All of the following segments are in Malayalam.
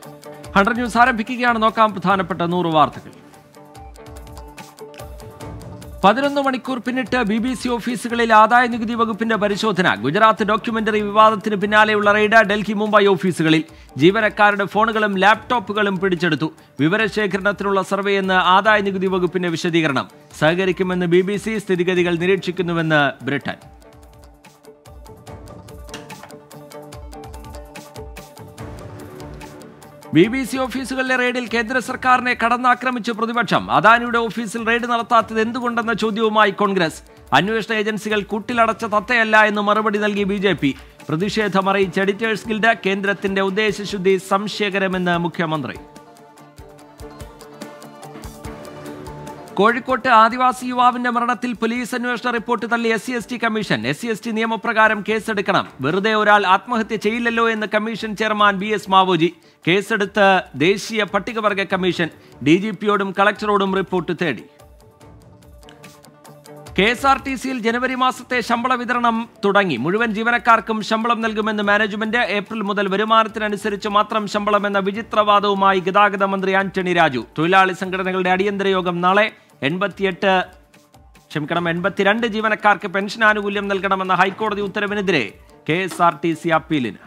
ഹൺഡ്രഡ് ന്യൂസ് ആരംഭിക്കുകയാണ് നോക്കാം പ്രധാനപ്പെട്ട നൂറ് വാർത്തകൾ പതിനൊന്ന് മണിക്കൂർ പിന്നിട്ട് ബി ബി സി ഓഫീസുകളിൽ ആദായ നികുതി വകുപ്പിന്റെ പരിശോധന ഗുജറാത്ത് ഡോക്യുമെന്ററി വിവാദത്തിന് പിന്നാലെയുള്ള റെയ്ഡ് ഡൽഹി മുംബൈ ഓഫീസുകളിൽ ജീവനക്കാരുടെ ഫോണുകളും ലാപ്ടോപ്പുകളും പിടിച്ചെടുത്തു വിവരശേഖരണത്തിനുള്ള സർവേ എന്ന് ആദായ നികുതി വകുപ്പിന്റെ വിശദീകരണം സഹകരിക്കുമെന്ന് ബി ബി സി സ്ഥിതിഗതികൾ നിരീക്ഷിക്കുന്നുവെന്ന് ബ്രിട്ടൻ ബി ബി സി ഓഫീസുകളിലെ റെയ്ഡിൽ കേന്ദ്ര സർക്കാരിനെ കടന്നാക്രമിച്ച് പ്രതിപക്ഷം അദാനിയുടെ ഓഫീസിൽ റെയ്ഡ് നടത്താത്തത് എന്തുകൊണ്ടെന്ന ചോദ്യവുമായി കോൺഗ്രസ് അന്വേഷണ ഏജൻസികൾ കൂട്ടിലടച്ച തത്തയല്ല എന്ന് മറുപടി നൽകി ബി ജെ പി പ്രതിഷേധമറിയിച്ച് എഡിറ്റേഴ്സ് ഗിൽഡ് കേന്ദ്രത്തിന്റെ ഉദ്ദേശശുദ്ധി സംശയകരമെന്ന് മുഖ്യമന്ത്രി കോഴിക്കോട്ട് ആദിവാസി യുവാവിന്റെ മരണത്തിൽ പോലീസ് അന്വേഷണ റിപ്പോർട്ട് തള്ളി S C S T commission S C S T നിയമപ്രകാരം കേസെടുക്കണം വെറുതെ ഒരാൾ ആത്മഹത്യ ചെയ്യില്ലല്ലോ എന്ന് commission chairman B S Maoji കേസെടുത്ത് ദേശീയ പട്ടികവർഗ കമ്മീഷൻ ഡി ജി പിയോടും കളക്ടറോടും റിപ്പോർട്ട് തേടി കെ എസ് ആർ ടി സിയിൽ ജനുവരി മാസത്തെ ശമ്പള വിതരണം തുടങ്ങി മുഴുവൻ ജീവനക്കാർക്കും ശമ്പളം നൽകുമെന്ന് മാനേജ്മെന്റ് ഏപ്രിൽ മുതൽ വരുമാനത്തിനനുസരിച്ച് മാത്രം ശമ്പളം എന്ന വിചിത്രവാദവുമായി ഗതാഗത മന്ത്രി ആന്റണി രാജു തൊഴിലാളി സംഘടനകളുടെ അടിയന്തര യോഗം നാളെ എൺപത്തിയെട്ട് ക്ഷമിക്കണം എൺപത്തിരണ്ട് ജീവനക്കാർക്ക് പെൻഷൻ ആനുകൂല്യം നൽകണമെന്ന ഹൈക്കോടതി ഉത്തരവിനെതിരെ K S R T C അപ്പീലിന്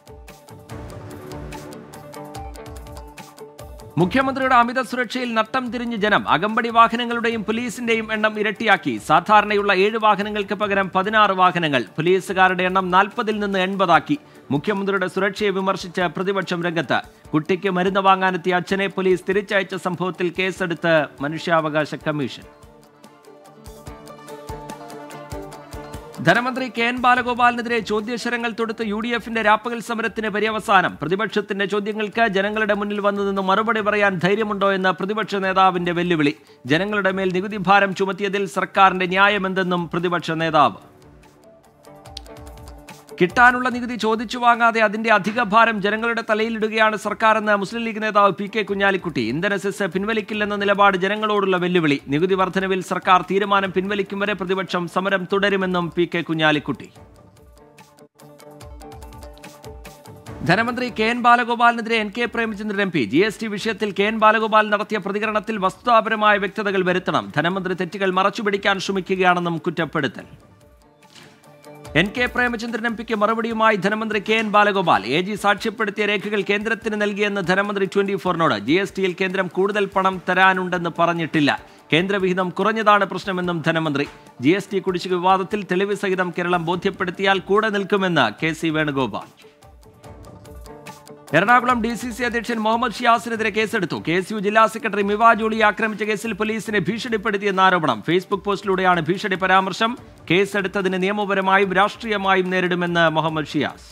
മുഖ്യമന്ത്രിയുടെ അമിത സുരക്ഷയിൽ നട്ടം തിരിഞ്ഞ് ജനം അകമ്പടി വാഹനങ്ങളുടെയും പോലീസിന്റെയും എണ്ണം ഇരട്ടിയാക്കി സാധാരണയുള്ള ഏഴ് വാഹനങ്ങൾക്ക് പകരം പതിനാറ് വാഹനങ്ങൾ പോലീസുകാരുടെ എണ്ണം നാൽപ്പതിൽ നിന്ന് എൺപതാക്കി മുഖ്യമന്ത്രിയുടെ സുരക്ഷയെ വിമർശിച്ച് പ്രതിപക്ഷം രംഗത്ത് കുട്ടിക്ക് മരുന്ന് വാങ്ങാനെത്തിയ അച്ഛനെ പോലീസ് തിരിച്ചയച്ച സംഭവത്തിൽ കേസെടുത്ത് മനുഷ്യാവകാശ കമ്മീഷൻ ധനമന്ത്രി കെ എൻ ബാലഗോപാലിനെതിരെ ചോദ്യശരങ്ങൾ തൊടുത്ത് യു ഡി എഫിന്റെ രാപ്പകൽ സമരത്തിന് പര്യവസാനം പ്രതിപക്ഷത്തിന്റെ ചോദ്യങ്ങൾക്ക് ജനങ്ങളുടെ മുന്നിൽ വന്നു നിന്ന് മറുപടി പറയാൻ ധൈര്യമുണ്ടോ എന്ന് പ്രതിപക്ഷ നേതാവിന്റെ വെല്ലുവിളി ജനങ്ങളുടെ മേൽ നികുതി ഭാരം ചുമത്തിയതിൽ സർക്കാരിന്റെ ന്യായമെന്തെന്നും പ്രതിപക്ഷ നേതാവ് കിട്ടാനുള്ള നികുതി ചോദിച്ചു വാങ്ങാതെ അതിന്റെ അധിക ഭാരം ജനങ്ങളുടെ തലയിലിടുകയാണ് സർക്കാരെന്ന് മുസ്ലിം ലീഗ് നേതാവ് പി കെ കുഞ്ഞാലിക്കുട്ടി ഇന്ധന സെസ് പിൻവലിക്കില്ലെന്ന നിലപാട് ജനങ്ങളോടുള്ള വെല്ലുവിളി നികുതി വർധനവിൽ സർക്കാർ തീരുമാനം പിൻവലിക്കും വരെ പ്രതിപക്ഷം സമരം തുടരുമെന്നും പി കെ കുഞ്ഞാലിക്കുട്ടി ധനമന്ത്രി കെ എൻ ബാലഗോപാലിനെതിരെ N K Premachandran M P G S T വിഷയത്തിൽ കെ എൻ ബാലഗോപാൽ നടത്തിയ പ്രതികരണത്തിൽ വസ്തുതാപരമായ വ്യക്തതകൾ വരുത്തണം ധനമന്ത്രി തെറ്റുകൾ മറച്ചുപിടിക്കാൻ ശ്രമിക്കുകയാണെന്നും കുറ്റപ്പെടുത്തൽ എൻ കെ പ്രേമചന്ദ്രൻ എം പിക്ക് മറുപടിയുമായി ധനമന്ത്രി K N Balagopal A G സാക്ഷ്യപ്പെടുത്തിയ രേഖകൾ കേന്ദ്രത്തിന് നൽകിയെന്ന് ധനമന്ത്രി ട്വന്റി ഫോറിനോട് ജി എസ് ടിയിൽ കേന്ദ്രം കൂടുതൽ പണം തരാനുണ്ടെന്ന് പറഞ്ഞിട്ടില്ല കേന്ദ്രവിഹിതം കുറഞ്ഞതാണ് പ്രശ്നമെന്നും ധനമന്ത്രി ജി എസ് ടി കുടിശ്ശിക വിവാദത്തിൽ തെളിവ് സഹിതം കേരളം ബോധ്യപ്പെടുത്തിയാൽ കൂടെ നിൽക്കുമെന്ന് K C Venugopal Ernakulam D C C അധ്യക്ഷൻ മുഹമ്മദ് ഷിയാസിനെതിരെ കേസെടുത്തു കെ എസ് യു ജില്ലാ സെക്രട്ടറി മിവാ ജോളിയെ ആക്രമിച്ച കേസിൽ പോലീസിനെ ഭീഷണിപ്പെടുത്തിയെന്ന ആരോപണം ഫേസ്ബുക്ക് പോസ്റ്റിലൂടെയാണ് ഭീഷണി പരാമർശം കേസെടുത്തതിന് നിയമപരമായും രാഷ്ട്രീയമായും നേരിടുമെന്ന് മുഹമ്മദ് ഷിയാസ്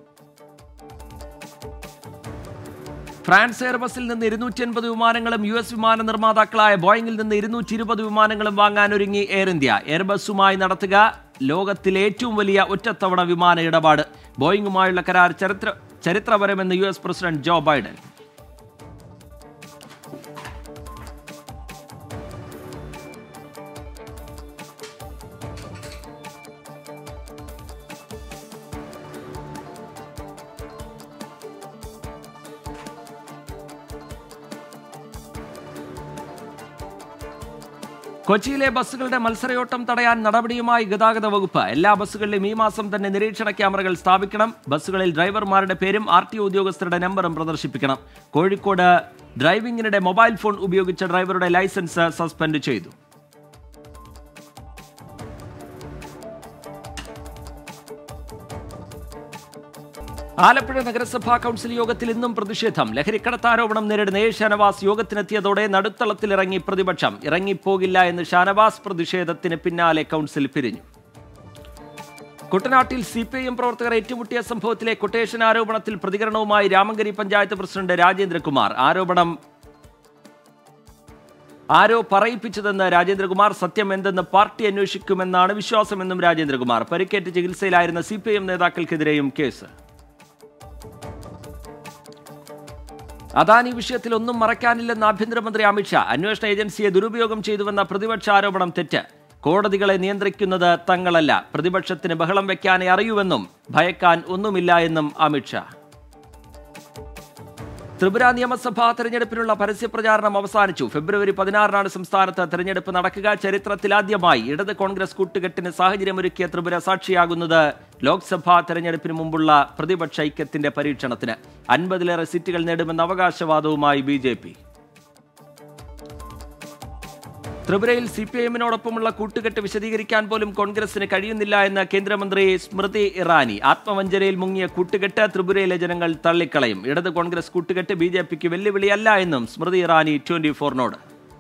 ഫ്രാൻസ് എയർബസിൽ നിന്ന് ഇരുന്നൂറ്റി അൻപത് വിമാനങ്ങളും യു എസ് വിമാന നിർമ്മാതാക്കളായ ബോയിങ്ങിൽ നിന്ന് ഇരുന്നൂറ്റി ഇരുപത് വിമാനങ്ങളും വാങ്ങാൻ ഒരുങ്ങി എയർ ഇന്ത്യ എയർബസുമായി നടത്തുക ലോകത്തിലെ ഏറ്റവും വലിയ ഒറ്റത്തവണ വിമാന ഇടപാട് ബോയിങ്ങുമായുള്ള കരാർ ചരിത്ര ചരിത്രപരമെന്ന് U S president Joe Biden കൊച്ചിയിലെ ബസ്സുകളുടെ മത്സരയോട്ടം തടയാൻ നടപടിയുമായി ഗതാഗത വകുപ്പ് എല്ലാ ബസ്സുകളിലും ഈ മാസം തന്നെ നിരീക്ഷണ ക്യാമറകൾ സ്ഥാപിക്കണം ബസ്സുകളിൽ ഡ്രൈവർമാരുടെ പേരും ആർ ടി ഉദ്യോഗസ്ഥരുടെ നമ്പറും പ്രദർശിപ്പിക്കണം കോഴിക്കോട് ഡ്രൈവിംഗിനിടെ മൊബൈൽ ഫോൺ ഉപയോഗിച്ച ഡ്രൈവറുടെ ലൈസൻസ് സസ്പെൻഡ് ചെയ്തു ആലപ്പുഴ നഗരസഭാ കൗൺസിൽ യോഗത്തിൽ ഇന്നും പ്രതിഷേധം ലഹരിക്കടത്ത് ആരോപണം നേരിടുന്ന എ ഷാനവാസ് യോഗത്തിനെത്തിയതോടെ നടുത്തളത്തിലിറങ്ങി പ്രതിപക്ഷം ഇറങ്ങിപ്പോകില്ല എന്ന് ഷാനവാസ് പ്രതിഷേധത്തിന് പിന്നാലെ കൗൺസിൽ പിരിഞ്ഞു കുട്ടനാട്ടിൽ സി പി ഐ എം പ്രവർത്തകർ ഏറ്റുമുട്ടിയ സംഭവത്തിലെ കൊട്ടേഷൻ ആരോപണത്തിൽ പ്രതികരണവുമായി രാമങ്കരി പഞ്ചായത്ത് പ്രസിഡന്റ് രാജേന്ദ്രകുമാർ ആരോപണം ആരോ പറയിപ്പിച്ചതെന്ന് രാജേന്ദ്രകുമാർ സത്യം എന്തെന്ന് പാർട്ടി അന്വേഷിക്കുമെന്നാണ് വിശ്വാസമെന്നും രാജേന്ദ്രകുമാർ പരിക്കേറ്റ് ചികിത്സയിലായിരുന്ന സി പി ഐ എം നേതാക്കൾക്കെതിരെയും കേസ് അദാനി വിഷയത്തിൽ ഒന്നും മറയ്ക്കാനില്ലെന്ന് ആഭ്യന്തരമന്ത്രി അമിത്ഷാ അന്വേഷണ ഏജൻസിയെ ദുരുപയോഗം ചെയ്തുവെന്ന പ്രതിപക്ഷ ആരോപണം തെറ്റ് കോടതികളെ നിയന്ത്രിക്കുന്നത് തങ്ങളല്ല പ്രതിപക്ഷത്തിന് ബഹളം വെക്കാനേ അറിയൂവെന്നും ഭയക്കാൻ ഒന്നുമില്ല എന്നും അമിത്ഷാ ത്രിപുര നിയമസഭാ തെരഞ്ഞെടുപ്പിനുള്ള പരസ്യപ്രചാരണം അവസാനിച്ചു ഫെബ്രുവരി പതിനാറിനാണ് സംസ്ഥാനത്ത് തെരഞ്ഞെടുപ്പ് നടക്കുക ചരിത്രത്തിലാദ്യമായി ഇടത് കോൺഗ്രസ് കൂട്ടുകെട്ടിന് സാഹചര്യമൊരുക്കിയ ത്രിപുര സാക്ഷിയാകുന്നത് ലോക്സഭാ തെരഞ്ഞെടുപ്പിന് മുമ്പുള്ള പ്രതിപക്ഷ ഐക്യത്തിന്റെ പരീക്ഷണത്തിന് അൻപതിലേറെ സീറ്റുകൾ നേടുമെന്ന അവകാശവാദവുമായി ബി ജെ പി ത്രിപുരയിൽ സി പി എമ്മിനോടൊപ്പമുള്ള കൂട്ടുകെട്ട് വിശദീകരിക്കാൻ പോലും കോൺഗ്രസിന് കഴിയുന്നില്ല എന്ന് കേന്ദ്രമന്ത്രി സ്മൃതി ഇറാനി ആത്മവഞ്ചനയിൽ മുങ്ങിയ കൂട്ടുകെട്ട് ത്രിപുരയിലെ ജനങ്ങൾ തള്ളിക്കളയും ഇടത് കോൺഗ്രസ് കൂട്ടുകെട്ട് ബി ജെ പിക്ക് വെല്ലുവിളിയല്ല എന്നും സ്മൃതി ഇറാനി ട്വന്റി ഫോറിനോട്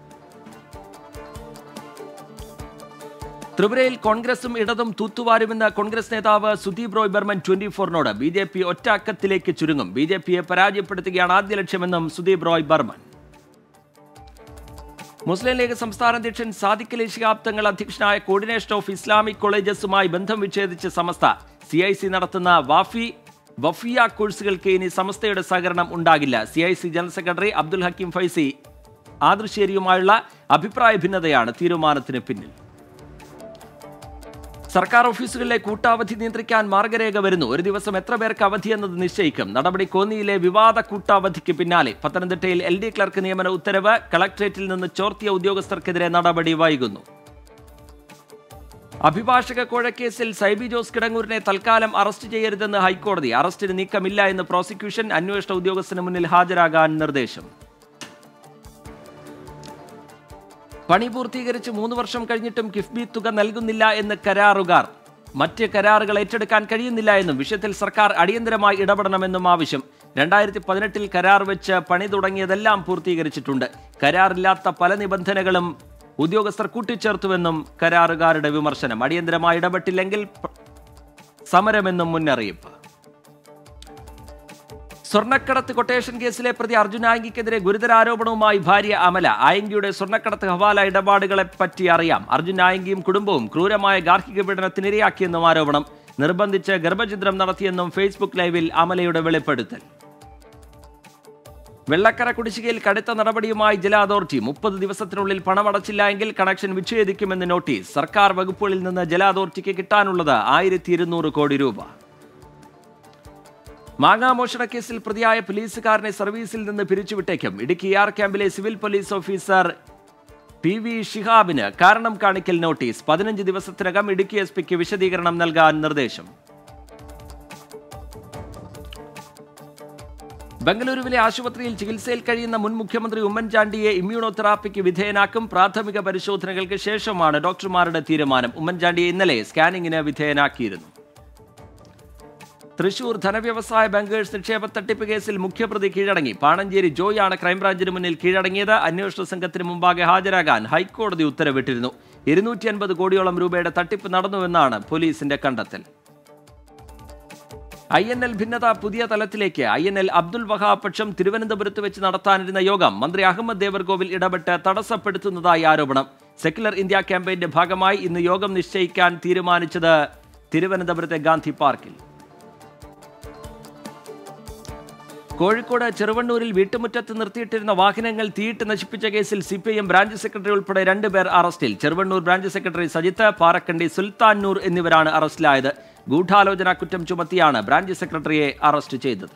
ത്രിപുരയിൽ കോൺഗ്രസും ഇടതും തൂത്തുവാരുമെന്ന് കോൺഗ്രസ് നേതാവ് സുദീപ് റോയ് ബർമൻ ട്വന്റി ഫോറിനോട് ബി ജെ പി ഒറ്റ അക്കത്തിലേക്ക് ചുരുങ്ങും ബി ജെ പിയെ പരാജയപ്പെടുത്തുകയാണ് ആദ്യ ലക്ഷ്യമെന്നും സുദീപ് റോയ് ബർമൻ മുസ്ലിം ലീഗ് സംസ്ഥാന അധ്യക്ഷൻ സാദിഖ് അലി ശിഹാബ് തങ്ങൾ അധ്യക്ഷനായ കോർഡിനേഷൻ ഓഫ് ഇസ്ലാമിക് കോളേജസുമായി ബന്ധം വിച്ഛേദിച്ച് സമസ്ത സി ഐ സി നടത്തുന്ന വാഫി വഫിയ കോഴ്സുകൾക്ക് ഇനി സമസ്തയുടെ സഹകരണം ഉണ്ടാകില്ല C I C general secretary Abdul Hakeem Faizy ആദർശേരിയുമായുള്ള അഭിപ്രായ ഭിന്നതയാണ് തീരുമാനത്തിന് പിന്നിൽ സർക്കാർ ഓഫീസുകളിലെ കൂട്ടാവധി നിയന്ത്രിക്കാൻ മാർഗരേഖ വരുന്നു ഒരു ദിവസം എത്ര പേർക്ക് അവധി എന്നത് നിശ്ചയിക്കും നടപടി കോന്നിയിലെ വിവാദ കൂട്ടാവധിക്ക് പിന്നാലെ പത്തനംതിട്ടയിൽ എൽ ഡി ക്ലർക്ക് നിയമന ഉത്തരവ് കളക്ടറേറ്റിൽ നിന്ന് ചോർത്തിയ ഉദ്യോഗസ്ഥർക്കെതിരെ നടപടി വൈകുന്നു അഭിഭാഷക കോഴക്കേസിൽ സൈബി ജോസ് കിടങ്ങൂരിനെ തൽക്കാലം അറസ്റ്റ് ചെയ്യരുതെന്ന് ഹൈക്കോടതി അറസ്റ്റിന് നീക്കമില്ല എന്ന് പ്രോസിക്യൂഷൻ അന്വേഷണ ഉദ്യോഗസ്ഥന് മുന്നിൽ ഹാജരാകാൻ നിർദ്ദേശം പണി പൂർത്തീകരിച്ച് മൂന്ന് വർഷം കഴിഞ്ഞിട്ടും കിഫ്ബി തുക നൽകുന്നില്ല എന്ന് കരാറുകാർ മറ്റ് കരാറുകൾ ഏറ്റെടുക്കാൻ കഴിയുന്നില്ല എന്നും വിഷയത്തിൽ സർക്കാർ അടിയന്തരമായി ഇടപെടണമെന്നും ആവശ്യം രണ്ടായിരത്തി പതിനെട്ടിൽ കരാർ വെച്ച് പണി തുടങ്ങിയതെല്ലാം പൂർത്തീകരിച്ചിട്ടുണ്ട് കരാറില്ലാത്ത പല നിബന്ധനകളും ഉദ്യോഗസ്ഥർ കൂട്ടിച്ചേർത്തുവെന്നും കരാറുകാരുടെ വിമർശനം അടിയന്തരമായി ഇടപെട്ടില്ലെങ്കിൽ പ- സമരമെന്നും മുന്നറിയിപ്പ് സ്വർണ്ണക്കടത്ത് കൊട്ടേഷൻ കേസിലെ പ്രതി അർജുൻ ആയങ്കിക്കെതിരെ ഗുരുതര ആരോപണവുമായി ഭാര്യ അമല ആയങ്കിയുടെ സ്വർണ്ണക്കടത്ത് ഹവാല ഇടപാടുകളെ പറ്റി അറിയാം അർജുൻ ആയങ്കിയും കുടുംബവും ക്രൂരമായ ഗാർഹിക പീഡനത്തിനിരയാക്കിയെന്നും ആരോപണം നിർബന്ധിച്ച് ഗർഭഛിദ്രം നടത്തിയെന്നും ഫേസ്ബുക്ക് ലൈവിൽ അമലയുടെ വെളിപ്പെടുത്തൽ വെള്ളക്കര കുടിശ്ശികയിൽ കടുത്ത നടപടിയുമായി ജല അതോറിറ്റി മുപ്പത് ദിവസത്തിനുള്ളിൽ പണമടച്ചില്ല എങ്കിൽ കണക്ഷൻ വിച്ഛേദിക്കുമെന്ന് നോട്ടീസ് സർക്കാർ വകുപ്പുകളിൽ നിന്ന് ജല അതോറിറ്റിക്ക് കിട്ടാനുള്ളത് ആയിരത്തി ഇരുന്നൂറ് കോടി രൂപ മാങ്ങാമോഷണ കേസിൽ പ്രതിയായ പോലീസുകാരനെ സർവീസിൽ നിന്ന് പിരിച്ചുവിട്ടേക്കും ഇടുക്കി ആർ ക്യാമ്പിലെ civil police officer P V ഷിഹാബിന് കാരണം കാണിക്കൽ നോട്ടീസ് പതിനഞ്ച് ദിവസത്തിനകം ഇടുക്കി എസ് പിക്ക് വിശദീകരണം നൽകാൻ നിർദ്ദേശം ബംഗളൂരുവിലെ ആശുപത്രിയിൽ ചികിത്സയിൽ കഴിയുന്ന മുൻ മുഖ്യമന്ത്രി ഉമ്മൻചാണ്ടിയെ ഇമ്മ്യൂണോതെറാപ്പിക്ക് വിധേയനാക്കും പ്രാഥമിക പരിശോധനകൾക്ക് ശേഷമാണ് ഡോക്ടർമാരുടെ തീരുമാനം ഉമ്മൻചാണ്ടിയെ ഇന്നലെ സ്കാനിങ്ങിന് വിധേയനാക്കിയിരുന്നു തൃശൂർ ധനവ്യവസായ ബാങ്കേഴ്സ് നിക്ഷേപ തട്ടിപ്പ് കേസിൽ മുഖ്യപ്രതി കീഴടങ്ങി പാണഞ്ചേരി ജോയാണ് ക്രൈംബ്രാഞ്ചിന് മുന്നിൽ കീഴടങ്ങിയത് അന്വേഷണ സംഘത്തിന് മുമ്പാകെ ഹാജരാകാൻ ഹൈക്കോടതി ഉത്തരവിട്ടിരുന്നു ഇരുന്നൂറ്റി അൻപത് കോടിയോളം രൂപയുടെ തട്ടിപ്പ് നടന്നുവെന്നാണ് പോലീസിന്റെ കണ്ടെത്തൽ ഐ എൻ എൽ ഭിന്നത പുതിയ തലത്തിലേക്ക് I N L Abdul Wahab പക്ഷം തിരുവനന്തപുരത്ത് വെച്ച് നടത്താനിരുന്ന യോഗം മന്ത്രി അഹമ്മദ് ദേവർകോവിൽ ഇടപെട്ട് തടസ്സപ്പെടുത്തുന്നതായി ആരോപണം സെക്യുലർ ഇന്ത്യ ക്യാമ്പയിന്റെ ഭാഗമായി ഇന്ന് യോഗം നിശ്ചയിക്കാൻ തീരുമാനിച്ചത് തിരുവനന്തപുരത്തെ ഗാന്ധി പാർക്കിൽ കോഴിക്കോട് ചെറുവണ്ണൂരിൽ വീട്ടുമുറ്റത്ത് നിർത്തിയിട്ടിരുന്ന വാഹനങ്ങൾ തീയിട്ട് നശിപ്പിച്ച കേസിൽ C P M branch secretary ഉൾപ്പെടെ രണ്ടുപേർ അറസ്റ്റിൽ ചെറുവണ്ണൂർ ബ്രാഞ്ച് സെക്രട്ടറി സജിത്ത് പാറക്കണ്ടി സുൽത്താൻ നൂർ എന്നിവരാണ് അറസ്റ്റിലായത് ഗൂഢാലോചന കുറ്റം ചുമത്തിയാണ് ബ്രാഞ്ച് സെക്രട്ടറിയെ അറസ്റ്റ് ചെയ്തത്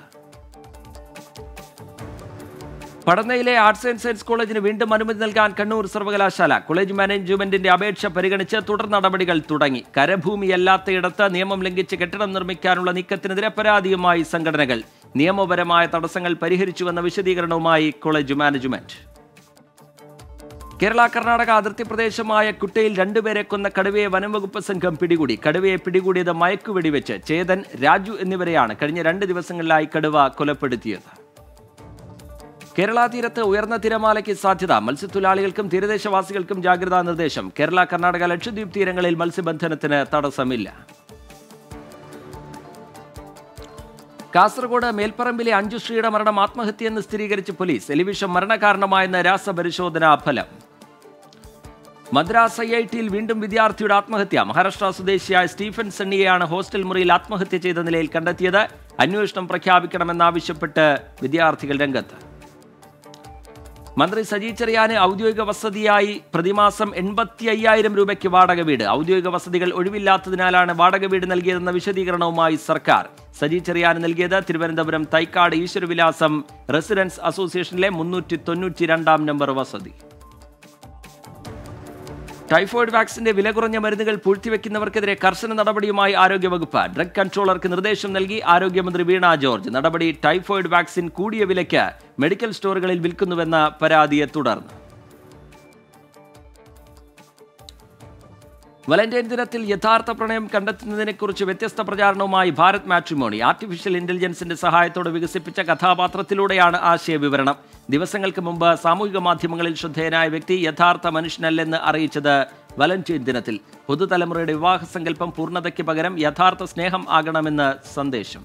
പടന്നയിലെ ആർട്സ് ആൻഡ് സയൻസ് കോളേജിന് വീണ്ടും അനുമതി നൽകാൻ കണ്ണൂർ സർവകലാശാല കോളേജ് മാനേജ്മെന്റിന്റെ അപേക്ഷ പരിഗണിച്ച് തുടർ നടപടികൾ തുടങ്ങി കരഭൂമിയല്ലാത്തയിടത്ത് നിയമം ലംഘിച്ച് കെട്ടിടം നിർമ്മിക്കാനുള്ള നീക്കത്തിനെതിരെ പരാതിയുമായി സംഘടനകൾ നിയമപരമായ തടസ്സങ്ങൾ പരിഹരിച്ചുവെന്ന വിശദീകരണവുമായി കോളേജ് മാനേജ്മെന്റ് കേരള കർണാടക അതിർത്തി പ്രദേശമായ കുട്ടയിൽ രണ്ടുപേരെ കൊന്ന കടുവയെ വനംവകുപ്പ് സംഘം പിടികൂടി കടുവയെ പിടികൂടിയത് മയക്കുവെടിവെച്ച് ചേതൻ രാജു എന്നിവരെയാണ് കഴിഞ്ഞ രണ്ട് ദിവസങ്ങളിലായി കടുവ കൊലപ്പെടുത്തിയത് കേരള തീരത്ത് ഉയർന്ന തിരമാലയ്ക്ക് സാധ്യത മത്സ്യത്തൊഴിലാളികൾക്കും തീരദേശവാസികൾക്കും ജാഗ്രതാ നിർദ്ദേശം കേരള കർണാടക ലക്ഷദ്വീപ് തീരങ്ങളിൽ മത്സ്യബന്ധനത്തിന് തടസ്സമില്ല കാസർഗോഡ് മേൽപ്പറമ്പിലെ അഞ്ചു ശ്രീയുടെ മരണം ആത്മഹത്യയെന്ന് സ്ഥിരീകരിച്ച് പോലീസ് എലിവിഷം മരണകാരണമായെന്ന് രാസപരിശോധനാ ഫലം മദ്രാസ് ഐ ഐ ടിയിൽ വീണ്ടും വിദ്യാർത്ഥിയുടെ ആത്മഹത്യ മഹാരാഷ്ട്ര സ്വദേശിയായ സ്റ്റീഫൻ സണ്ണിയെയാണ് ഹോസ്റ്റൽ മുറിയിൽ ആത്മഹത്യ ചെയ്ത നിലയിൽ കണ്ടെത്തിയത് അന്വേഷണം പ്രഖ്യാപിക്കണമെന്നാവശ്യപ്പെട്ട് വിദ്യാർത്ഥികൾ രംഗത്ത് മന്ത്രി സജി ചെറിയാന് ഔദ്യോഗിക വസതിയായി പ്രതിമാസം എൺപത്തി അയ്യായിരം രൂപയ്ക്ക് വാടക വീട് ഔദ്യോഗിക വസതികൾ ഒഴിവില്ലാത്തതിനാലാണ് വാടക വീട് നൽകിയതെന്ന വിശദീകരണവുമായി സർക്കാർ സജി ചെറിയാന് നൽകിയത് തിരുവനന്തപുരം തൈക്കാട് ഈശ്വരവിലാസം റെസിഡൻസ് അസോസിയേഷനിലെ മുന്നൂറ്റി തൊണ്ണൂറ്റി രണ്ടാം നമ്പർ വസതി ടൈഫോയിഡ് വാക്സിന്റെ വില കുറഞ്ഞ മരുന്നുകൾ പൂഴ്ത്തിവെക്കുന്നവർക്കെതിരെ കർശന നടപടിയുമായി ആരോഗ്യവകുപ്പ് ഡ്രഗ് കൺട്രോളർക്ക് നിർദ്ദേശം നൽകി ആരോഗ്യമന്ത്രി വീണ ജോർജ് നടപടി ടൈഫോയിഡ് വാക്സിൻ കൂടിയ വിലയ്ക്ക് മെഡിക്കൽ സ്റ്റോറുകളിൽ വിൽക്കുന്നുവെന്ന പരാതിയെ തുടർന്ന് വലന്റൈൻ ദിനത്തിൽ യഥാർത്ഥ പ്രണയം കണ്ടെത്തുന്നതിനെക്കുറിച്ച് വ്യത്യസ്ത പ്രചാരണവുമായി ഭാരത് മാട്രിമോണി ആർട്ടിഫിഷ്യൽ ഇന്റലിജൻസിന്റെ സഹായത്തോടെ വികസിപ്പിച്ച കഥാപാത്രത്തിലൂടെയാണ് ആശയവിവരണം ദിവസങ്ങൾക്ക് മുമ്പ് സാമൂഹിക മാധ്യമങ്ങളിൽ ശ്രദ്ധേയനായ വ്യക്തി യഥാർത്ഥ മനുഷ്യനല്ലെന്ന് അറിയിച്ചത് വലന്റൈൻ ദിനത്തിൽ പുതുതലമുറയുടെ വിവാഹ സങ്കല്പം പൂർണ്ണതയ്ക്ക് പകരം യഥാർത്ഥ സ്നേഹം ആകണമെന്ന് സന്ദേശം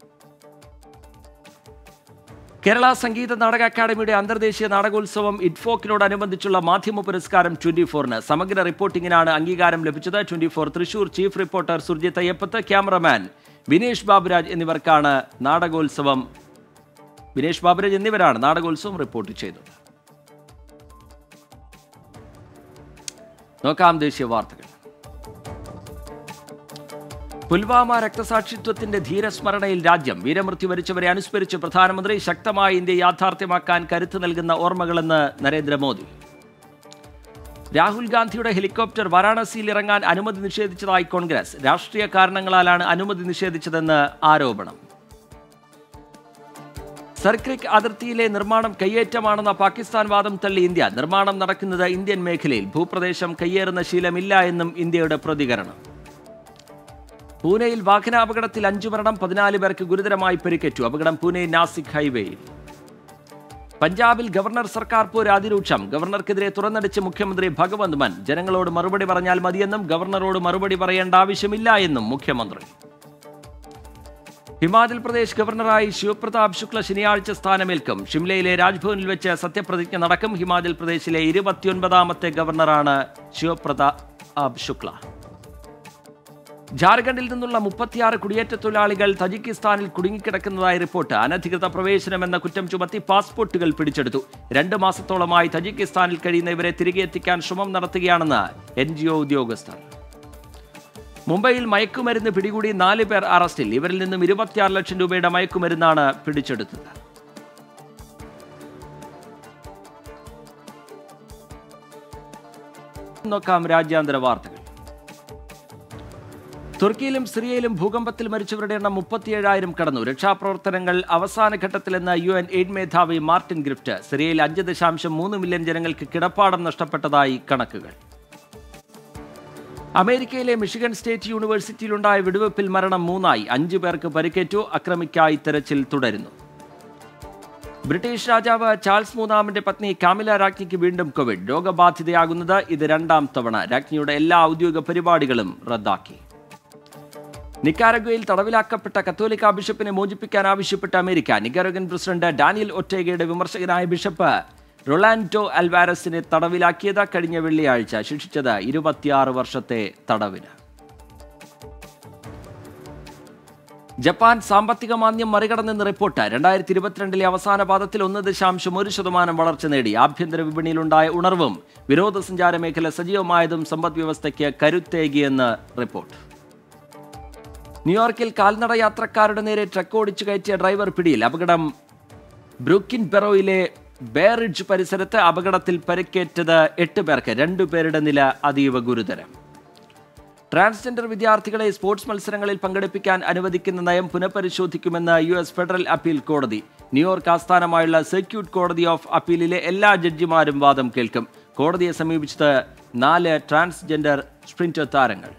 കേരള സംഗീത നാടക അക്കാദമിയുടെ അന്തർദേശീയ നാടകോത്സവം ഇഡ്ഫോക്കിനോടനുബന്ധിച്ചുള്ള മാധ്യമ പുരസ്കാരം ട്വന്റി ഫോറിന് സമഗ്ര റിപ്പോർട്ടിംഗിനാണ് അംഗീകാരം ലഭിച്ചത് twenty four Thrissur chief reporter Surjith Ayyappath cameraman Vinesh Baburaj എന്നിവർക്കാണ് നാടകോത്സവം വിനേഷ് ബാബുരാജ് എന്നിവരാണ് നാടകോത്സവം റിപ്പോർട്ട് ചെയ്തത് നോക്കാം ദേശീയ വാർത്തകൾ പുൽവാമ രക്തസാക്ഷിത്വത്തിന്റെ ധീരസ്മരണയിൽ രാജ്യം വീരമൃത്യു വരിച്ചവരെ അനുസ്മരിച്ച് പ്രധാനമന്ത്രി ശക്തമായ ഇന്ത്യ യാഥാർത്ഥ്യമാക്കാൻ കരുത്ത് നൽകുന്ന ഓർമ്മകളെന്ന് നരേന്ദ്രമോദി രാഹുൽ ഗാന്ധിയുടെ ഹെലികോപ്റ്റർ വാരാണസിയിൽ ഇറങ്ങാൻ അനുമതി നിഷേധിച്ചതായി കോൺഗ്രസ് രാഷ്ട്രീയ കാരണങ്ങളാലാണ് അനുമതി നിഷേധിച്ചതെന്ന് ആരോപണം സർക്രിക് അതിർത്തിയിലെ നിർമ്മാണം കയ്യേറ്റമാണെന്ന പാകിസ്ഥാൻ വാദം തള്ളി ഇന്ത്യ നിർമ്മാണം നടക്കുന്നത് ഇന്ത്യൻ മേഖലയിൽ ഭൂപ്രദേശം കയ്യേറുന്ന ശീലമില്ല എന്നും ഇന്ത്യയുടെ പ്രതികരണം പൂനെയിൽ വാഹനാപകടത്തിൽ അഞ്ചു മരണം പതിനാല് പേർക്ക് ഗുരുതരമായി പരിക്കേറ്റു അപകടം പൂനെ നാസിക് ഹൈവേയിൽ പഞ്ചാബിൽ ഗവർണർ സർക്കാർ പോര് അതിരൂക്ഷം ഗവർണർക്കെതിരെ തുറന്നടിച്ച് മുഖ്യമന്ത്രി ഭഗവന്ത് മാൻ ജനങ്ങളോട് മറുപടി പറഞ്ഞാൽ മതിയെന്നും ഗവർണറോട് മറുപടി പറയേണ്ട ആവശ്യമില്ല എന്നും മുഖ്യമന്ത്രി ഹിമാചൽ പ്രദേശ് ഗവർണറായി ശിവപ്രതാപ് ശുക്ല ശനിയാഴ്ച സ്ഥാനമേൽക്കും ഷിംലയിലെ രാജ്ഭവനിൽ വെച്ച് സത്യപ്രതിജ്ഞ നടക്കും ഹിമാചൽ പ്രദേശിലെ ഇരുപത്തിയൊൻപതാമത്തെ ഗവർണറാണ് ശിവപ്രതാപ് ശുക്ല ജാർഖണ്ഡിൽ നിന്നുള്ള മുപ്പത്തിയാറ് കുടിയേറ്റ തൊഴിലാളികൾ തജിക്കിസ്ഥാനിൽ കുടുങ്ങിക്കിടക്കുന്നതായി റിപ്പോർട്ട് അനധികൃത പ്രവേശനമെന്ന കുറ്റം ചുമത്തി പാസ്പോർട്ടുകൾ പിടിച്ചെടുത്തു രണ്ട് മാസത്തോളമായി തജിക്കിസ്ഥാനിൽ കഴിയുന്ന ഇവരെ തിരികെ എത്തിക്കാൻ ശ്രമം നടത്തുകയാണെന്ന് എൻ ജി ഒ ഉദ്യോഗസ്ഥർ മുംബൈയിൽ മയക്കുമരുന്ന് പിടികൂടി നാല് പേർ അറസ്റ്റിൽ ഇവരിൽ നിന്നും ഇരുപത്തിയാറ് ലക്ഷം രൂപയുടെ മയക്കുമരുന്നാണ് പിടിച്ചെടുത്തത് നോക്കാം രാജ്യാന്തര വാർത്തകൾ തുർക്കിയിലും സിറിയയിലും ഭൂകമ്പത്തിൽ മരിച്ചവരുടെ എണ്ണം മുപ്പത്തിയേഴായിരം കടന്നു രക്ഷാപ്രവർത്തനങ്ങൾ അവസാന ഘട്ടത്തിലെന്ന് യു എൻ എയ്ഡ് മേധാവി മാർട്ടിൻ ഗ്രിഫ്റ്റ് സിറിയയിൽ അഞ്ച് ദശാംശം മൂന്ന് മില്യൺ ജനങ്ങൾക്ക് കിടപ്പാടം നഷ്ടപ്പെട്ടതായി കണക്കുകൾ അമേരിക്കയിലെ മിഷിഗൺ സ്റ്റേറ്റ് യൂണിവേഴ്സിറ്റിയിലുണ്ടായ വെടിവെപ്പിൽ മരണം മൂന്നായി അഞ്ചു പേർക്ക് പരിക്കേറ്റു അക്രമിക്കായി തെരച്ചിൽ തുടരുന്നു ബ്രിട്ടീഷ് രാജാവ് ചാൾസ് മൂന്നാമന്റെ പത്നി കാമില രാജ്ഞിക്ക് വീണ്ടും കോവിഡ് രോഗബാധിതയാകുന്നത് ഇത് രണ്ടാം തവണ രാജ്ഞിയുടെ എല്ലാ ഔദ്യോഗിക പരിപാടികളും റദ്ദാക്കി നിക്കാരഗ്വയിൽ തടവിലാക്കപ്പെട്ട കത്തോലിക്ക ബിഷപ്പിനെ മോചിപ്പിക്കാൻ ആവശ്യപ്പെട്ട അമേരിക്ക നിക്കാരഗൻ പ്രസിഡന്റ് ഡാനിയൽ ഒറ്റേഗയുടെ വിമർശകനായ ബിഷപ്പ് റൊളാൻഡോ അൽവാരസിനെ തടവിലാക്കിയത് കഴിഞ്ഞ വെള്ളിയാഴ്ച ശിക്ഷിച്ചത് ഇരുപത്തിയാറ് വർഷത്തെ തടവിന് ജപ്പാൻ സാമ്പത്തിക മാന്ദ്യം മറികടന്നെന്ന് റിപ്പോർട്ട് രണ്ടായിരത്തി ഇരുപത്തിരണ്ടിലെ അവസാന പാദത്തിൽ ഒന്ന് ദശാംശം ഒരു ശതമാനം വളർച്ച നേടി ആഭ്യന്തര വിപണിയിലുണ്ടായ ഉണർവും വിനോദസഞ്ചാര മേഖല സജീവമായതും സമ്പദ് വ്യവസ്ഥയ്ക്ക് കരുത്തേകിയെന്ന് റിപ്പോർട്ട് ന്യൂയോർക്കിൽ കാൽനട യാത്രക്കാരുടെ നേരെ ട്രക്ക് ഓടിച്ചു കയറ്റിയ ഡ്രൈവർ പിടിയിൽ അപകടം ബ്രൂക്കിൻ പെറോയിലെ ബേറിഡ്ജ് പരിസരത്ത് അപകടത്തിൽ പരിക്കേറ്റത് എട്ട് പേർക്ക് രണ്ടുപേരുടെ നില അതീവ ഗുരുതരം ട്രാൻസ്ജെൻഡർ വിദ്യാർത്ഥികളെ സ്പോർട്സ് മത്സരങ്ങളിൽ പങ്കെടുപ്പിക്കാൻ അനുവദിക്കുന്ന നയം പുനഃപരിശോധിക്കുമെന്ന് യു എസ് ഫെഡറൽ അപ്പീൽ കോടതി ന്യൂയോർക്ക് ആസ്ഥാനമായുള്ള സർക്യൂട്ട് കോടതി ഓഫ് അപ്പീലിലെ എല്ലാ ജഡ്ജിമാരും വാദം കേൾക്കും കോടതിയെ സമീപിച്ചത് നാല് ട്രാൻസ്ജെൻഡർ സ്പ്രിന്റർ താരങ്ങൾ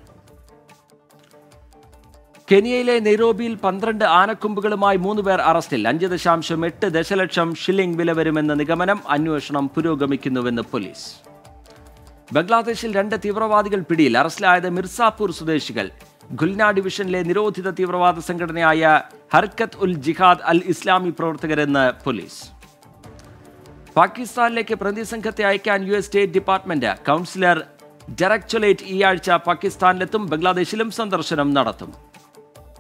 കെനിയയിലെ നെയ്റോബിയിൽ പന്ത്രണ്ട് ആനക്കൊമ്പുകളുമായി മൂന്ന് പേർ അറസ്റ്റിൽ അഞ്ച് ദശാംശം എട്ട് ദശലക്ഷം ഷില്ലിംഗ് വില വരുമെന്ന നിഗമനം അന്വേഷണം പുരോഗമിക്കുന്നുവെന്ന് പോലീസ് ബംഗ്ലാദേശിൽ രണ്ട് തീവ്രവാദികൾ പിടിയിൽ അറസ്റ്റിലായത് മിർസാപൂർ സ്വദേശികൾ ഗുൽന ഡിവിഷനിലെ നിരോധിത തീവ്രവാദ സംഘടനയായ ഹർക്കത്ത് ഉൽ ജിഹാദ് അൽ ഇസ്ലാമി പ്രവർത്തകരെന്ന് പോലീസ് പാകിസ്ഥാനിലേക്ക് പ്രതിനിധി സംഘത്തെ അയക്കാൻ U S state department counselor Derek Chollet ഈ ആഴ്ച പാകിസ്ഥാനിലെത്തും ബംഗ്ലാദേശിലും സന്ദർശനം നടത്തും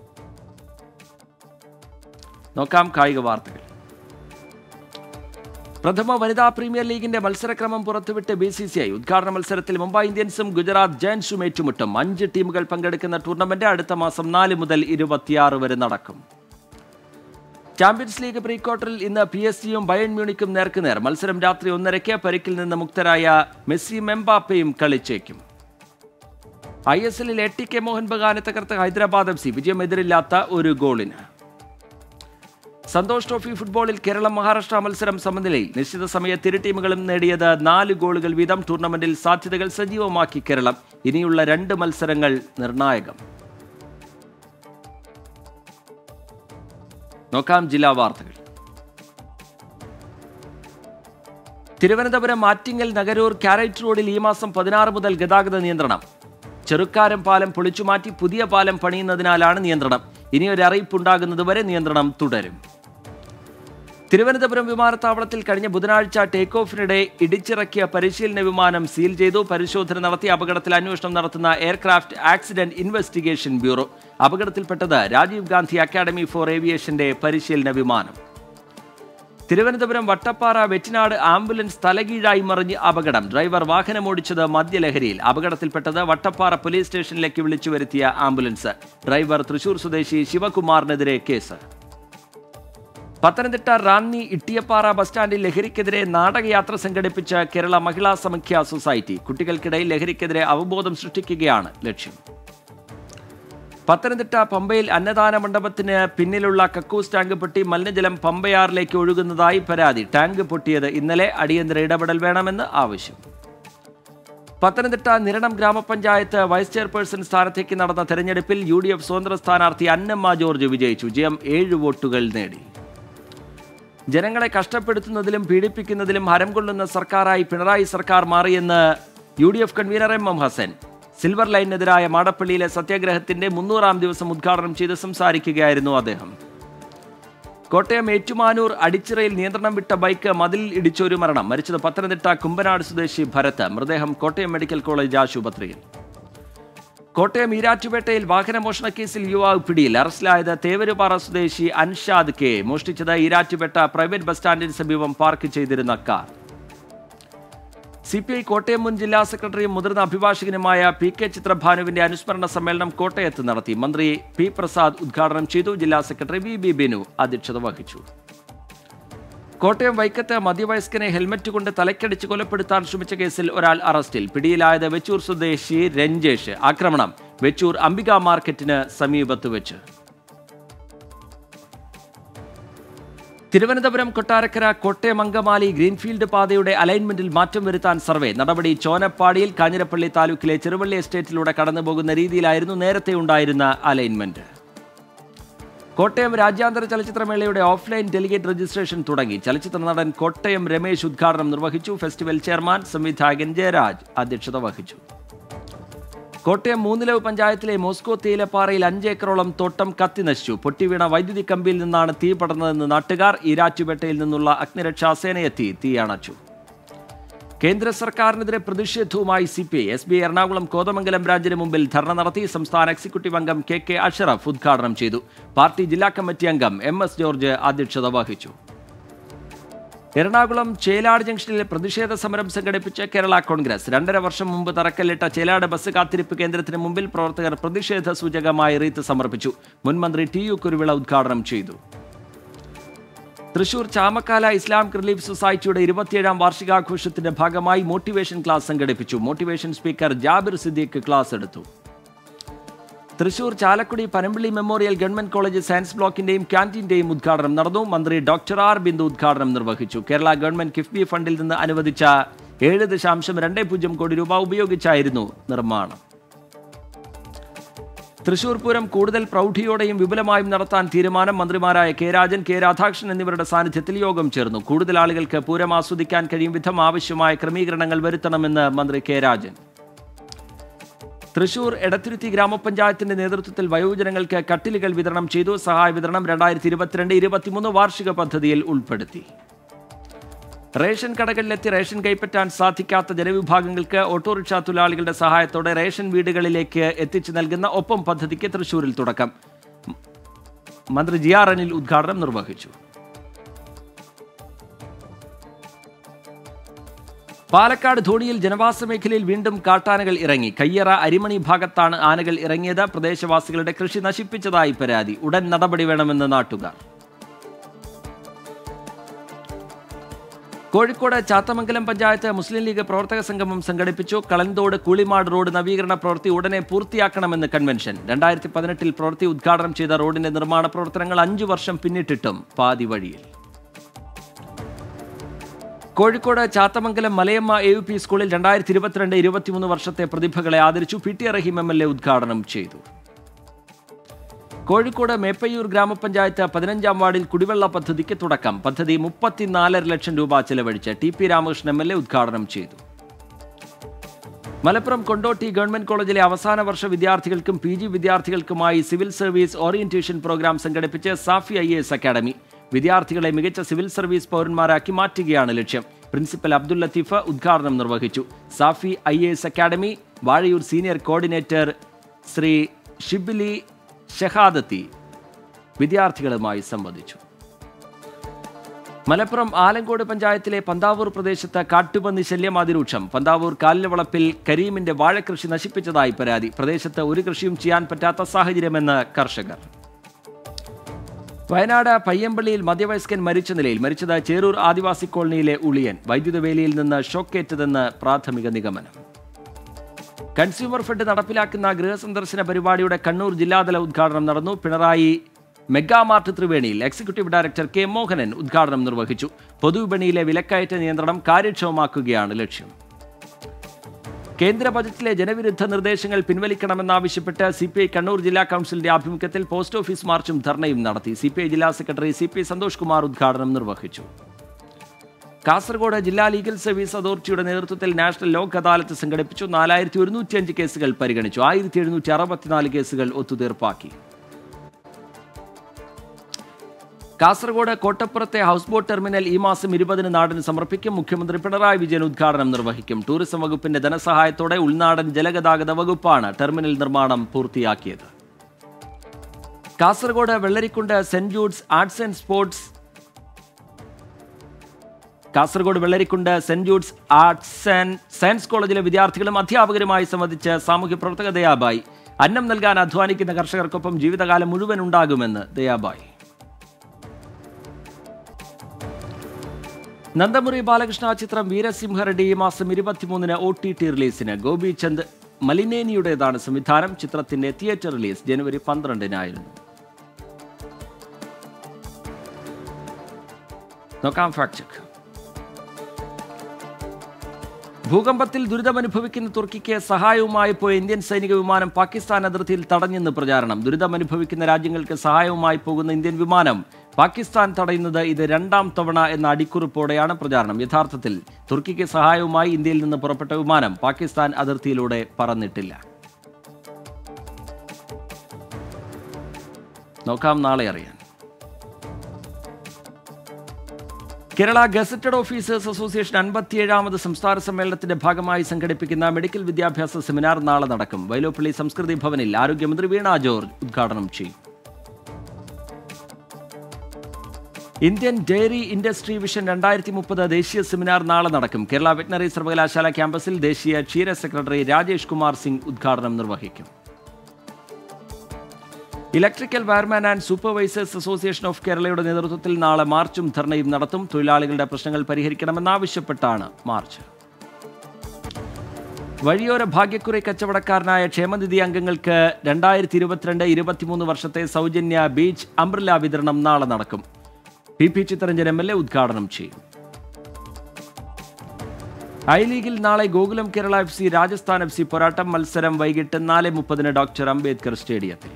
നോക്കാം കായിക വാർത്തകൾ പ്രഥമ വനിതാ പ്രീമിയർ ലീഗിന്റെ മത്സരക്രമം പുറത്തുവിട്ട് ബി സി സി ഐ ഉദ്ഘാടന മത്സരത്തിൽ മുംബൈ ഇന്ത്യൻസും ഗുജറാത്ത് ജയൻസും ഏറ്റുമുട്ടും അഞ്ച് ടീമുകൾ പങ്കെടുക്കുന്ന ടൂർണമെന്റ് അടുത്ത മാസം നാല് മുതൽ ഇരുപത്തിയാറ് വരെ നടക്കും ചാമ്പ്യൻസ് ലീഗ് പ്രീ ക്വാർട്ടറിൽ ഇന്ന് പി എസ് ജിയും ബയൺ മ്യൂണിക്കും നേർക്കുനേർ മത്സരം രാത്രി ഒന്നരയ്ക്ക് പരിക്കിൽ നിന്ന് മുക്തരായ മെസ്സി മെമ്പാപ്പയും കളിച്ചേക്കും ഐ എസ് എല്ലിൽ എ ടി കെ മോഹൻ ബഗാനെ തകർത്ത ഹൈദരാബാദ് എഫ് സി വിജയം എതിരില്ലാത്ത ഒരു ഗോളിന് സന്തോഷ് ട്രോഫി ഫുട്ബോളിൽ കേരളം മഹാരാഷ്ട്ര മത്സരം സമനിലയിൽ നിശ്ചിത സമയത്ത് ഇരു ടീമുകളും നേടിയത് നാല് ഗോളുകൾ വീതം ടൂർണമെന്റിൽ സാധ്യതകൾ സജീവമാക്കി കേരളം ഇനിയുള്ള രണ്ട് മത്സരങ്ങൾ നിർണായകം നോക്കാം ജില്ലാ വാർത്തകൾ തിരുവനന്തപുരം ആറ്റിങ്ങൽ നഗരൂർ കാരറ്റ് റോഡിൽ ഈ മാസം പതിനാറ് മുതൽ ഗതാഗത നിയന്ത്രണം ചെറുക്കാരം പാലം പൊളിച്ചുമാറ്റി പുതിയ പാലം പണിയുന്നതിനാലാണ് നിയന്ത്രണം ഇനി ഒരു അറിയിപ്പുണ്ടാകുന്നതുവരെ നിയന്ത്രണം തുടരും തിരുവനന്തപുരം വിമാനത്താവളത്തിൽ കഴിഞ്ഞ ബുധനാഴ്ച ടേക്ക് ഓഫിനിടെ ഇടിച്ചിറക്കിയ പരിശീലന വിമാനം സീൽ ചെയ്തു പരിശോധന നടത്തി അപകടത്തിൽ അന്വേഷണം നടത്തുന്ന എയർക്രാഫ്റ്റ് ആക്സിഡന്റ് ഇൻവെസ്റ്റിഗേഷൻ ബ്യൂറോ അപകടത്തിൽപ്പെട്ടത് രാജീവ് ഗാന്ധി അക്കാദമി ഫോർ ഏവിയേഷന്റെ പരിശീലന വിമാനം തിരുവനന്തപുരം വട്ടപ്പാറ വെറ്റിനാട് ആംബുലൻസ് തലകീഴായി മറിഞ്ഞ് അപകടം ഡ്രൈവർ വാഹനമോടിച്ചത് മദ്യലഹരിയിൽ അപകടത്തിൽപ്പെട്ടത് വട്ടപ്പാറ പോലീസ് സ്റ്റേഷനിലേക്ക് വിളിച്ചു വരുത്തിയ ആംബുലൻസ് ഡ്രൈവർ തൃശൂർ സ്വദേശി ശിവകുമാറിനെതിരെ കേസ് പത്തനംതിട്ട റാന്നി ഇട്ടിയപ്പാറ ബസ് സ്റ്റാൻഡിൽ ലഹരിക്കെതിരെ നാടകയാത്ര സംഘടിപ്പിച്ച കേരള മഹിളാ സമഖ്യ സൊസൈറ്റി കുട്ടികൾക്കിടയിൽ ലഹരിക്കെതിരെ അവബോധം സൃഷ്ടിക്കുകയാണ് ലക്ഷ്യം പത്തനംതിട്ട പമ്പയിൽ അന്നദാന മണ്ഡപത്തിന് പിന്നിലുള്ള കക്കൂസ് ടാങ്ക് പൊട്ടി മലിനജലം പമ്പയാറിലേക്ക് ഒഴുകുന്നതായി പരാതി ടാങ്ക് പൊട്ടിയത് ഇന്നലെ അടിയന്തര ഇടപെടൽ വേണമെന്ന് ആവശ്യം പത്തനംതിട്ട നിരണം ഗ്രാമപഞ്ചായത്ത് വൈസ് ചെയർപേഴ്സൺ സ്ഥാനത്തേക്ക് നടന്ന തെരഞ്ഞെടുപ്പിൽ യു ഡി എഫ് സ്വതന്ത്ര സ്ഥാനാർത്ഥി അന്നമ്മ ജോർജ് വിജയിച്ചു ജയം ഏഴ് വോട്ടുകൾ നേടി ജനങ്ങളെ കഷ്ടപ്പെടുത്തുന്നതിലും പീഡിപ്പിക്കുന്നതിലും ഹരം കൊള്ളുന്ന സർക്കാരായി പിണറായി സർക്കാർ മാറിയെന്ന് U D F convener M M Hasan silver ലൈനിനെതിരായ മാടപ്പള്ളിയിലെ സത്യാഗ്രഹത്തിന്റെ മുന്നൂറാം ദിവസം ഉദ്ഘാടനം ചെയ്ത് സംസാരിക്കുകയായിരുന്നു അദ്ദേഹം കോട്ടയം ഏറ്റുമാനൂർ അടിച്ചിറയിൽ നിയന്ത്രണം വിട്ട ബൈക്ക് മതിലിൽ ഇടിച്ചൊരു മരണം മരിച്ചത് പത്തനംതിട്ട കുമ്പനാട് സ്വദേശി ഭരത് മൃതദേഹം കോട്ടയം മെഡിക്കൽ കോളേജ് ആശുപത്രിയിൽ കോട്ടയം ഈരാറ്റുപേട്ടയിൽ വാഹനമോഷണ കേസിൽ യുവാവ് പിടിയിൽ അറസ്റ്റിലായത് തേവരുപാറ സ്വദേശി അൻഷാദ് കെ മോഷ്ടിച്ചത് ഈരാറ്റുപേട്ട പ്രൈവറ്റ് ബസ് സ്റ്റാൻഡിന് സമീപം പാർക്ക് ചെയ്തിരുന്ന car C P I Kottayam മുൻ ജില്ലാ സെക്രട്ടറിയും മുതിർന്ന അഭിഭാഷകനുമായ പി കെ ചിത്രഭാനുവിന്റെ അനുസ്മരണ സമ്മേളനം കോട്ടയത്ത് നടത്തി മന്ത്രി പി പ്രസാദ് ഉദ്ഘാടനം ചെയ്തു ജില്ലാ സെക്രട്ടറി വി ബി ബിനു അധ്യക്ഷത വഹിച്ചു കോട്ടയം വൈക്കത്ത് മധ്യവയസ്കനെ ഹെൽമറ്റ് കൊണ്ട് തലക്കടിച്ച് കൊലപ്പെടുത്താൻ ശ്രമിച്ച കേസിൽ ഒരാൾ അറസ്റ്റിൽ പിടിയിലായത് വെച്ചൂർ സ്വദേശി രഞ്ജേഷ് ആക്രമണം വെച്ചൂർ അംബിക മാർക്കറ്റിന് സമീപത്ത് വെച്ച് തിരുവനന്തപുരം കൊട്ടാരക്കര കോട്ടയം അങ്കമാലി ഗ്രീൻഫീൽഡ് പാതയുടെ അലൈൻമെന്റിൽ മാറ്റം വരുത്താൻ സർവേ നടപടി ചോനപ്പാടിയിൽ കാഞ്ഞിരപ്പള്ളി താലൂക്കിലെ ചെറുവള്ളി എസ്റ്റേറ്റിലൂടെ കടന്നുപോകുന്ന രീതിയിലായിരുന്നു നേരത്തെ ഉണ്ടായിരുന്ന അലൈൻമെന്റ് കോട്ടയം രാജ്യാന്തര ചലച്ചിത്രമേളയുടെ ഓഫ്ലൈൻ ഡെലിഗേറ്റ് രജിസ്ട്രേഷൻ തുടങ്ങി ചലച്ചിത്ര നടൻ കോട്ടയം രമേശ് ഉദ്ഘാടനം നിർവഹിച്ചു ഫെസ്റ്റിവൽ ചെയർമാൻ സംവിധായകൻ ജയരാജ് അധ്യക്ഷത വഹിച്ചു കോട്ടയം മൂന്നിലവ് പഞ്ചായത്തിലെ മോസ്കോ തേയിലപ്പാറയിൽ അഞ്ചേക്കറോളം തോട്ടം കത്തി നശിച്ചു പൊട്ടിവീണ വൈദ്യുതി കമ്പിയിൽ നിന്നാണ് തീ പടർന്നതെന്ന് നാട്ടുകാർ ഈരാറ്റുപേട്ടയിൽ നിന്നുള്ള അഗ്നിരക്ഷാ സേനയെത്തി തീ അണച്ചു കേന്ദ്ര സർക്കാരിനെതിരെ പ്രതിഷേധവുമായി C P I S B Ernakulam Kothamangalam ബ്രാഞ്ചിന് മുമ്പിൽ ധർണ നടത്തി സംസ്ഥാന എക്സിക്യൂട്ടീവ് അംഗം കെ കെ അഷറഫ് ഉദ്ഘാടനം ചെയ്തു പാർട്ടി ജില്ലാ കമ്മിറ്റി അംഗം എം എസ് ജോർജ് അധ്യക്ഷത വഹിച്ചു എറണാകുളം ചേലാട് ജംഗ്ഷനിൽ പ്രതിഷേധ സമരം സംഘടിപ്പിച്ച കേരള കോൺഗ്രസ് രണ്ടര വർഷം മുമ്പ് തറക്കല്ലിട്ട ചേലാട് ബസ് കാത്തിരിപ്പ് കേന്ദ്രത്തിന് മുമ്പിൽ പ്രവർത്തകർ പ്രതിഷേധ സൂചകമായി റീത്ത് സമർപ്പിച്ചു മുൻമന്ത്രി ടി യു കുരുവിള ഉദ്ഘാടനം ചെയ്തു തൃശൂർ ചാമക്കാല ഇസ്ലാമിക് റിലീഫ് സൊസൈറ്റിയുടെ ഇരുപത്തിയേഴാം വാർഷികാഘോഷത്തിന്റെ ഭാഗമായി മോട്ടിവേഷൻ ക്ലാസ് സംഘടിപ്പിച്ചു motivation speaker Jabir Siddique class എടുത്തു Thrissur Chalakudy Panampilly memorial government college science ബ്ലോക്കിന്റെയും ക്യാൻറ്റീന്റെയും ഉദ്ഘാടനം നടന്നു മന്ത്രി ഡോക്ടർ ആർ ബിന്ദു ഉദ്ഘാടനം നിർവഹിച്ചു കേരള ഗവൺമെന്റ് കിഫ്ബി ഫണ്ടിൽ നിന്ന് അനുവദിച്ച ഏഴ് ദശാംശം രണ്ട് പൂജ്യം കോടി രൂപ ഉപയോഗിച്ചായിരുന്നു നിർമ്മാണം തൃശൂർ പൂരം കൂടുതൽ പ്രൗഢിയോടെയും വിപുലമായും നടത്താൻ തീരുമാനം മന്ത്രിമാരായ കെ രാജൻ കെ രാധാകൃഷ്ണൻ എന്നിവരുടെ സാന്നിധ്യത്തിൽ യോഗം ചേർന്നു കൂടുതൽ ആളുകൾക്ക് പൂരം ആസ്വദിക്കാൻ കഴിയും വിധം ആവശ്യമായ ക്രമീകരണങ്ങൾ വരുത്തണമെന്ന് മന്ത്രി കെ രാജൻ തൃശൂർ എടത്തിരുത്തി ഗ്രാമപഞ്ചായത്തിന്റെ നേതൃത്വത്തിൽ വയോജനങ്ങൾക്ക് കട്ടിലുകൾ വിതരണം ചെയ്തു സഹായ വിതരണം രണ്ടായിരത്തി ഇരുപത്തിരണ്ട് ഇരുപത്തിമൂന്ന് വാർഷിക പദ്ധതിയിൽ ഉൾപ്പെടുത്തി റേഷൻ കടകളിലെത്തി റേഷൻ കൈപ്പറ്റാൻ സാധിക്കാത്ത ജനവിഭാഗങ്ങൾക്ക് ഓട്ടോറിക്ഷ തൊഴിലാളികളുടെ സഹായത്തോടെ റേഷൻ വീടുകളിലേക്ക് എത്തിച്ചു നൽകുന്ന ഒപ്പം പദ്ധതിക്ക് തൃശൂരിൽ തുടക്കം മന്ത്രി ജി ആർ അനിൽ ഉദ്ഘാടനം നിർവഹിച്ചു പാലക്കാട് ധോണിയിൽ ജനവാസ മേഖലയിൽ വീണ്ടും കാട്ടാനകൾ ഇറങ്ങി കയ്യറ അരിമണി ഭാഗത്താണ് ആനകൾ ഇറങ്ങിയത് പ്രദേശവാസികളുടെ കൃഷി നശിപ്പിച്ചതായി പരാതി ഉടൻ നടപടി വേണമെന്ന് നാട്ടുകാർ കോഴിക്കോട് ചാത്തമംഗലം പഞ്ചായത്ത് മുസ്ലിം ലീഗ് പ്രവർത്തക സംഗമം സംഘടിപ്പിച്ചു കളന്തോട് കൂളിമാട് റോഡ് നവീകരണ പ്രവൃത്തി ഉടനെ പൂർത്തിയാക്കണമെന്ന് കൺവെൻഷൻ രണ്ടായിരത്തി പതിനെട്ടിൽ പ്രവൃത്തി ഉദ്ഘാടനം ചെയ്ത റോഡിന്റെ നിർമ്മാണ പ്രവർത്തനങ്ങൾ അഞ്ചു വർഷം പിന്നിട്ടിട്ടും പാതി വഴിയിൽ Kozhikode Chathamangalam Malayamma A U P സ്കൂളിൽ രണ്ടായിരത്തി ഇരുപത്തിരണ്ട് ഇരുപത്തിമൂന്ന് വർഷത്തെ പ്രതിഭകളെ ആദരിച്ചു P T Raheem M L A ഉദ്ഘാടനം ചെയ്തു കോഴിക്കോട് മേപ്പയ്യൂർ ഗ്രാമപഞ്ചായത്ത് പതിനഞ്ചാം വാർഡിൽ കുടിവെള്ള പദ്ധതിക്ക് തുടക്കം പദ്ധതി മുപ്പത്തിനാലര ലക്ഷം രൂപ ചെലവഴിച്ച് T P Ramakrishnan M L A ഉദ്ഘാടനം ചെയ്തു മലപ്പുറം കൊണ്ടോട്ടി ഗവൺമെന്റ് കോളേജിലെ അവസാന വർഷ വിദ്യാർത്ഥികൾക്കും പി ജി വിദ്യാർത്ഥികൾക്കുമായി സിവിൽ സർവീസ് ഓറിയന്റേഷൻ പ്രോഗ്രാം സംഘടിപ്പിച്ച് സാഫി ഐ എസ് അക്കാദമി വിദ്യാർത്ഥികളെ മികച്ച സിവിൽ സർവീസ് പൗരന്മാരാക്കി മാറ്റുകയാണ് ലക്ഷ്യം പ്രിൻസിപ്പൽ അബ്ദുൽ ലത്തീഫ് ഉദ്ഘാടനം നിർവഹിച്ചു Safi I S academy Vazhayur senior coordinator Sree Shibili Shahadathi വിദ്യാർത്ഥികളുമായി സംവദിച്ചു മലപ്പുറം ആലങ്കോട് പഞ്ചായത്തിലെ പന്താവൂർ പ്രദേശത്ത് കാട്ടുപന്നി ശല്യം അതിരൂക്ഷം പന്താവൂർ കാലിലവളപ്പിൽ കരീമിന്റെ വാഴകൃഷി നശിപ്പിച്ചതായി പരാതി പ്രദേശത്ത് ഒരു കൃഷിയും ചെയ്യാൻ പറ്റാത്ത സാഹചര്യമെന്ന് കർഷകർ വയനാട് പയ്യമ്പള്ളിയിൽ മധ്യവയസ്കൻ മരിച്ച നിലയിൽ മരിച്ചത് ചേരൂർ ആദിവാസി കോളനിയിലെ ഉളിയൻ വൈദ്യുത വേലിയിൽ നിന്ന് ഷോക്കേറ്റതെന്ന് പ്രാഥമിക നിഗമനം കൺസ്യൂമർ ഫെഡ് നടപ്പിലാക്കുന്ന ഗൃഹസന്ദർശന പരിപാടിയുടെ കണ്ണൂർ ജില്ലാതല ഉദ്ഘാടനം നടന്നു പിണറായി മെഗാമാർട്ട് ത്രിവേണിയിൽ എക്സിക്യൂട്ടീവ് ഡയറക്ടർ കെ മോഹനൻ ഉദ്ഘാടനം നിർവഹിച്ചു പൊതുവിപണിയിലെ വിലക്കയറ്റ നിയന്ത്രണം കാര്യക്ഷമമാക്കുകയാണ് ലക്ഷ്യം കേന്ദ്ര ബജറ്റിലെ ജനവിരുദ്ധ നിർദ്ദേശങ്ങൾ പിൻവലിക്കണമെന്നാവശ്യപ്പെട്ട് സി പി ഐ കണ്ണൂർ ജില്ലാ കൗൺസിലിന്റെ ആഭിമുഖ്യത്തിൽ പോസ്റ്റ് ഓഫീസ് മാർച്ചും ധർണയും നടത്തി സി പി ഐ ജില്ലാ സെക്രട്ടറി സി പി സന്തോഷ് കുമാർ ഉദ്ഘാടനം നിർവഹിച്ചു കാസർഗോഡ് ജില്ലാ ലീഗൽ സർവീസ് അതോറിറ്റിയുടെ നേതൃത്വത്തിൽ നാഷണൽ ലോക് അദാലത്ത് സംഘടിപ്പിച്ചു നാലായിരത്തി ഒരുന്നൂറ്റിയഞ്ച് കേസുകൾ പരിഗണിച്ചു ആയിരത്തി എഴുന്നൂറ്റി അറുപത്തിനാല് കേസുകൾ ഒത്തുതീർപ്പാക്കി കാസർഗോഡ് കോട്ടപ്പുറത്തെ ഹൗസ് ബോട്ട് ടെർമിനൽ ഈ മാസം ഇരുപതിന് നാടിന് സമർപ്പിക്കും മുഖ്യമന്ത്രി പിണറായി വിജയൻ ഉദ്ഘാടനം നിർവഹിക്കും ടൂറിസം വകുപ്പിന്റെ ധനസഹായത്തോടെ ഉൾനാടൻ ജലഗതാഗത വകുപ്പാണ് ടെർമിനൽ നിർമ്മാണം പൂർത്തിയാക്കിയത് Kasaragod Vellarikkundu saint Jude's arts and sports Kasaragod Vellarikkundu saint Jude's arts and science കോളേജിലെ വിദ്യാർത്ഥികളും അധ്യാപകരുമായി സംബന്ധിച്ച് സാമൂഹ്യ പ്രവർത്തക ദയാബായി അന്നം നൽകാൻ അധ്വാനിക്കുന്ന കർഷകർക്കൊപ്പം ജീവിതകാലം മുഴുവൻ ഉണ്ടാകുമെന്ന് ദയാബായി നന്ദമുറി ബാലകൃഷ്ണ ചിത്രം വീരസിംഹറെഡ്ഡി ഈ മാസം ഇരുപത്തിമൂന്നിന് ഒ ടി ടി റിലീസിന് ഗോപി ചന്ദ് മലിനേനിയുടേതാണ് സംവിധാനം ചിത്രത്തിന്റെ തിയേറ്റർ റിലീസ് ജനുവരി പന്ത്രണ്ടിനായിരുന്നു നോക്കാം ഫാക്ട് ചെക്ക് ഭൂകമ്പത്തിൽ ദുരിതമനുഭവിക്കുന്ന തുർക്കിക്ക് സഹായവുമായി പോയ ഇന്ത്യൻ സൈനിക വിമാനം പാകിസ്ഥാൻ അതിർത്തിയിൽ തടഞ്ഞെന്ന് പ്രചാരണം ദുരിതമനുഭവിക്കുന്ന രാജ്യങ്ങൾക്ക് സഹായവുമായി പോകുന്ന ഇന്ത്യൻ വിമാനം പാകിസ്ഥാൻ തടയുന്നത് ഇത് രണ്ടാം തവണ എന്ന അടിക്കുറിപ്പോടെയാണ് പ്രചാരണം യഥാർത്ഥത്തിൽ തുർക്കിക്ക് സഹായവുമായി ഇന്ത്യയിൽ നിന്ന് പുറപ്പെട്ട വിമാനം പാകിസ്ഥാൻ അതിർത്തിയിലൂടെ പറന്നിട്ടില്ല നോക്കാം നാളെ അറിയാൻ കേരള ഗസറ്റഡ് ഓഫീസേഴ്സ് അസോസിയേഷൻ അൻപത്തിയേഴാമത് സംസ്ഥാന സമ്മേളനത്തിന്റെ ഭാഗമായി സംഘടിപ്പിക്കുന്ന മെഡിക്കൽ വിദ്യാഭ്യാസ സെമിനാർ നാളെ നടക്കും വൈലോപ്പള്ളി സംസ്കൃതി ഭവനിൽ ആരോഗ്യമന്ത്രി വീണ ജോർജ് ഉദ്ഘാടനം ചെയ്യും ഇന്ത്യൻ ഡയറി ഇൻഡസ്ട്രി വിഷൻ രണ്ടായിരത്തി മുപ്പത് ദേശീയ സെമിനാർ നാളെ നടക്കും കേരള വെറ്റിനറി സർവകലാശാല ക്യാമ്പസിൽ ദേശീയ ക്ഷീര സെക്രട്ടറി രാജേഷ് കുമാർ സിംഗ് ഉദ്ഘാടനം നിർവഹിക്കും electrical wireman and supervisors association of കേരളയുടെ നേതൃത്വത്തിൽ നാളെ മാർച്ചും ധർണയും നടത്തും തൊഴിലാളികളുടെ പ്രശ്നങ്ങൾ പരിഹരിക്കണമെന്നാവശ്യപ്പെട്ടാണ് മാർച്ച് വഴിയോര ഭാഗ്യക്കുറി കച്ചവടക്കാരനായ ക്ഷേമനിധി അംഗങ്ങൾക്ക് രണ്ടായിരത്തി ഇരുപത്തിരണ്ട് ഇരുപത്തിമൂന്ന് വർഷത്തെ സൗജന്യ ബീച്ച് അംബ്രല വിതരണം നാളെ നടക്കും P P Chitharanjan M L A ഉദ്ഘാടനം ചെയ്യും ഐ ലീഗിൽ നാളെ Gokulam Kerala F C Rajasthan F C പോരാട്ടം മത്സരം വൈകിട്ട് നാല് മുപ്പതിന് ഡോക്ടർ അംബേദ്കർ സ്റ്റേഡിയത്തിൽ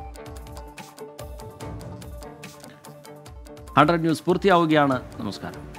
ഹൺഡ്രഡ് ന്യൂസ് പൂർത്തിയാവുകയാണ് നമസ്കാരം